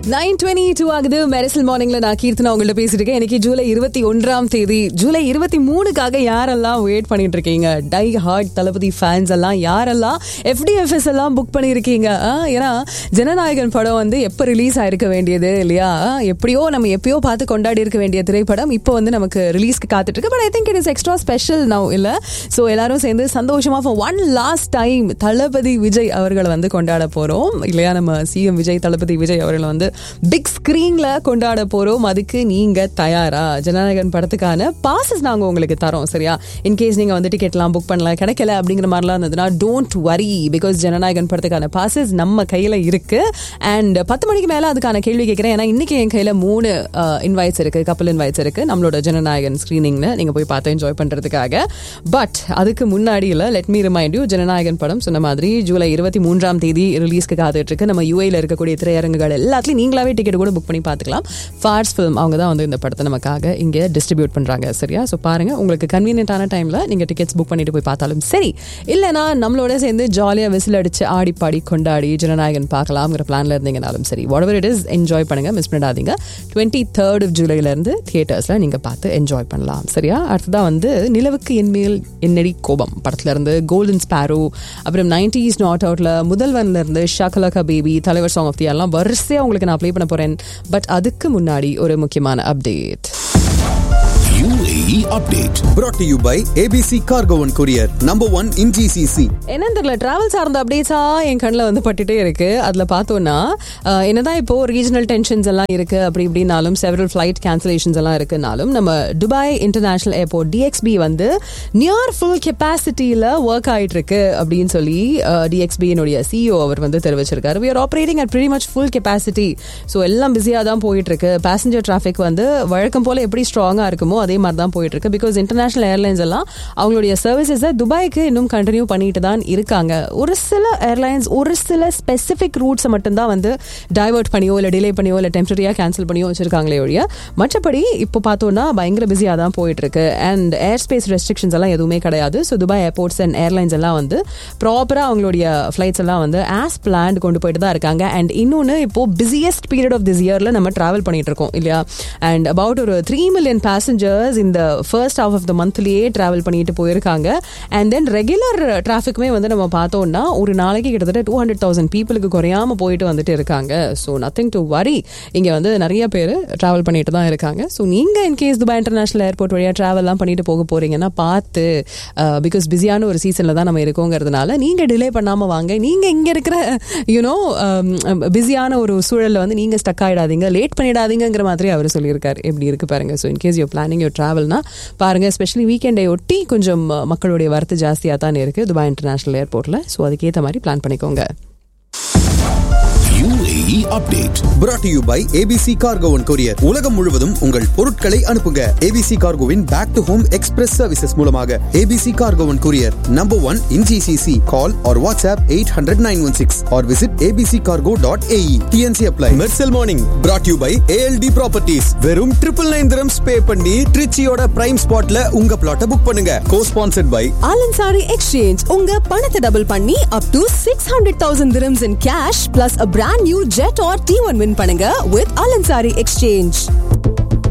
Nine twenty two ஆகுது மெரிசல் மார்னிங்ல நான் கீர்த்தனா உங்கள்ட்ட பேசிட்டு இருக்கேன் எனக்கு ஜூலை இருபத்தி ஒன்றாம் தேதி ஜூலை இருபத்தி மூணுக்காக யாரெல்லாம் வெயிட் பண்ணிட்டு இருக்கீங்க டை ஹார்ட் தளபதி ஃபேன்ஸ் எல்லாம் யாரெல்லாம் எஃப்டிஎஃப்எஸ் எல்லாம் புக் பண்ணியிருக்கீங்க ஆ, ஏன்னா ஜனநாயகன் படம் வந்து எப்போ ரிலீஸ் ஆயிருக்க வேண்டியது இல்லையா ஆ, எப்படியோ நம்ம எப்பயோ பார்த்து கொண்டாடி இருக்க வேண்டிய திரைப்படம் இப்போ வந்து நமக்கு ரிலீஸ்க்கு காத்துட்டு இருக்கு but I think it is extra special now இல்ல ஸோ எல்லாரும் சேர்ந்து சந்தோஷமா for one last time Thalapathy Vijay அவர்களை வந்து கொண்டாட போறோம் இல்லையா நம்ம சிஎம் விஜய் தளபதி விஜய் அவர்களை வந்து பிக் ஸ்கிரீன்ல கொண்டாட போறோம் அதுக்கு நீங்க தயாரா ஜனநாயகன் படத்துக்கான பாசஸ் நாங்க உங்களுக்கு தரோம் சரியா இன்கேஸ் நீங்க வந்து டிக்கெட்லாம் புக் பண்ணல கிடைக்கல அப்படிங்கிற மாதிரிலாம் இருந்ததுன்னா டோன்ட் வரி பிகாஸ் ஜனநாயகன் படத்துக்கான பாசஸ் நம்ம கையில இருக்கு அண்ட் பத்து மணிக்கு மேல அதுக்கான கேள்வி கேட்கிறேன் ஏன்னா இன்னைக்கு என் கையில மூணு இன்வைட்ஸ் இருக்கு கப்பல் இன்வைட்ஸ் இருக்கு நம்மளோட ஜனநாயகன் ஸ்கிரீனிங்ல நீங்க போய் பார்த்து என்ஜாய் பண்றதுக்காக பட் அதுக்கு முன்னாடி இல்ல let me remind you Jananayagan படம் சொன்ன மாதிரி ஜூலை இருபத்தி மூன்றாம் தேதி ரிலீஸ்க்கு காத்துட்டு இருக்கு நம்ம யூஏல இருக்கக்கூடிய திரையரங்குகள் எல்லாத்துலயும் நீங்களாவே டிக்கெட் கூட புக் பண்ணி பார்த்துக்கலாம் ஃபார்ஸ் ஃபிலிம் அவங்க தான் வந்து இந்த படத்தை நமக்காக இங்கே டிஸ்ட்ரிபியூட் பண்றாங்க சரியா ஸோ பாருங்க உங்களுக்கு கன்வீனியன்டான டைம்ல நீங்க டிக்கெட்ஸ் புக் பண்ணிட்டு போய் பார்த்தாலும் சரி இல்லைனா நம்மளோட சேர்ந்து ஜாலியாக விசில் அடிச்சு ஆடி பாடி கொண்டாடி ஜனநாயகன் பார்க்கலாம்ங்கிற பிளான்ல இருந்தீங்கனாலும் சரி whatever இட் இஸ் என்ஜாய் பண்ணுங்க மிஸ் பண்ணிடாதீங்க டுவெண்ட்டி தேர்ட் ஜூலைல இருந்து தியேட்டர்ஸ்ல நீங்க பார்த்து என்ஜாய் பண்ணலாம் சரியா அடுத்ததான் வந்து நிலவுக்கு என்மேல் என்னடி கோபம் படத்துல இருந்து கோல்டன் ஸ்பாரோ அப்புறம் நைன்டிஸ் நாட் அவுட்ல முதல்வன்ல இருந்து ஷாக்கலகா பேபி தலைவர் சாங் ஆஃப் தி எல்லாம் வரிசையா உங்களுக்கு நான் ப்ளே பண்ண போறேன் பட் அதுக்கு முன்னாடி ஒரு முக்கியமான update UAE update. brought to you by ABC Cargo and Courier, number one in GCC. என்னன்னு தெரியல டிராவல் சார்ந்த அப்டேட்ஸா என் கண்ணில் வந்து பட்டுட்டே இருக்கு அதுல பார்த்தோம்னா அஹ், என்னதான் இப்போ ரீஜனல் டென்ஷன்ஸ் எல்லாம் இருக்கு அப்படி இப்படினாலும் செவரல் ஃபிளைட் கேன்சலேஷன்ஸ் எல்லாம் இருக்குனாலும் நம்ம துபாய் இன்டர்நேஷனல் ஏர்போர்ட் டிஎக்ஸ்பி வந்து நியர் ஃபுல் கெப்பாசிட்டியில ஒர்க் ஆயிட்டு இருக்கு அப்படின்னு சொல்லி டிஎக்ஸ்பியினுடைய சிஇஓ அவர் வந்து தெரிவிச்சிருக்காரு we are operating at pretty much full capacity so எல்லாம் பிஸியாக தான் போயிட்டு இருக்கு பேசஞ்சர் டிராஃபிக் வந்து வழக்கம் போல எப்படி ஸ்ட்ராங்காக இருக்குமோ அதே மாதிரி தான் போயிட்டு இருக்கு பிகாஸ் இன்டர்நேஷனல் ஏர்லைன்ஸ் எல்லாம் அவங்களுடைய சர்வீசஸை துபாய்க்கு இன்னும் கண்டினியூ பண்ணிட்டு தான் இருக்காங்க ஒரு சில ஏர்லைன்ஸ் ஒரு சில ஸ்பெசிஃபிக் ரூட்ஸை மட்டும்தான் வந்து டைவர்ட் பண்ணியோ இல்லை டிலே பண்ணியோ இல்லை டெம்பரரியாக கேன்சல் பண்ணியோ வச்சிருக்காங்களே ஒழிய மற்றபடி இப்போ பார்த்தோம்னா பயங்கர பிஸியாக தான் போயிட்டு இருக்கு அண்ட் ஏர் ஸ்பேஸ் ரெஸ்ட்ரிக்ஷன்ஸ் எல்லாம் எதுவுமே கிடையாது so Dubai airports and airlines எல்லாம் வந்து ப்ராப்பராக அவங்களுடைய ஃப்ளைட்ஸ் எல்லாம் வந்து ஆஸ் பிளான்ட் கொண்டு போயிட்டு தான் இருக்காங்க அண்ட் இன்னொன்று இப்போ பிஸியஸ்ட் பீரியட் ஆஃப் திஸ் இயர்ல நம்ம டிராவல் பண்ணிட்டு இருக்கோம் இல்லையா அண்ட் அபவுட் ஒரு த்ரீ மில்லியன் பேசஞ்சர்ஸ் இந்த ஃபர்ஸ்ட் ஹாஃப் ஆஃப் த மந்த்லயே டிராவல் பண்ணிட்டு போயிருக்காங்க அண்ட் தென் ரெகுலர் டிராஃபிக்குமே வந்து நம்ம பார்த்தோம்னா ஒரு நாளைக்கு கிட்டத்தட்ட டூ ஹண்ட்ரட் தௌசண்ட் பீப்புளுக்கு குறையாம போயிட்டு வந்துட்டு இருக்காங்க ஸோ நத்திங் டு வரி இங்க வந்து நிறைய பேர் டிராவல் பண்ணிட்டு தான் இருக்காங்க ஸோ நீங்க இன்கேஸ் துபாய் இன்டர்நேஷனல் ஏர்போர்ட் வழியா டிராவல்லாம் பண்ணிட்டு போக போறீங்கன்னா பார்த்து பிகாஸ் பிஸியான ஒரு சீசன்ல தான் நம்ம இருக்கோங்கிறதுனால நீங்க டிலே பண்ணாம வாங்க நீங்க இங்க இருக்கிற யூனோ பிஸியான ஒரு சூழல்ல வந்து நீங்க ஸ்டக் ஆயிடாதீங்க லேட் பண்ணிடாதீங்கிற மாதிரி அவர் சொல்லியிருக்காரு எப்படி இருக்கு பாருங்க so in case you planning you டிராவல்னா பாருங்க எஸ்பெஷலி வீக்கெண்டை ஒட்டி கொஞ்சம் அஹ், மக்களுடைய வரத்து ஜாஸ்தியாக தான் இருக்கு துபாய் இன்டர்நேஷனல் ஏர்போர்ட்ல ஸோ அதுக்கேற்ற மாதிரி பிளான் பண்ணிக்கோங்க UAE update. brought to you by ABC Cargo and Courier. உலகம் முழுவதும் உங்கள் பொருட்களை அனுப்புங்க ABC Cargoவின் back to home express services மூலமாக ABC Cargo and Courier, number one in GCC. Call or WhatsApp 800-916 or visit abccargo.ae. TNC apply. Mercel Morning brought to you by ALD Properties. வெறும் triple nine dirhams pay பண்ணி ட்ரிச்சியோட prime ஸ்பாட்ல உங்க பிளாட்டை book பண்ணுங்க cosponsored by Al Ansari exchange உங்க பணத்தை double பண்ணி up to six hundred thousand dirhams in cash plus a brand new Jetour T one win பண்ணுங்க வித் ஆலன்சாரி எக்ஸ்சேஞ்ச்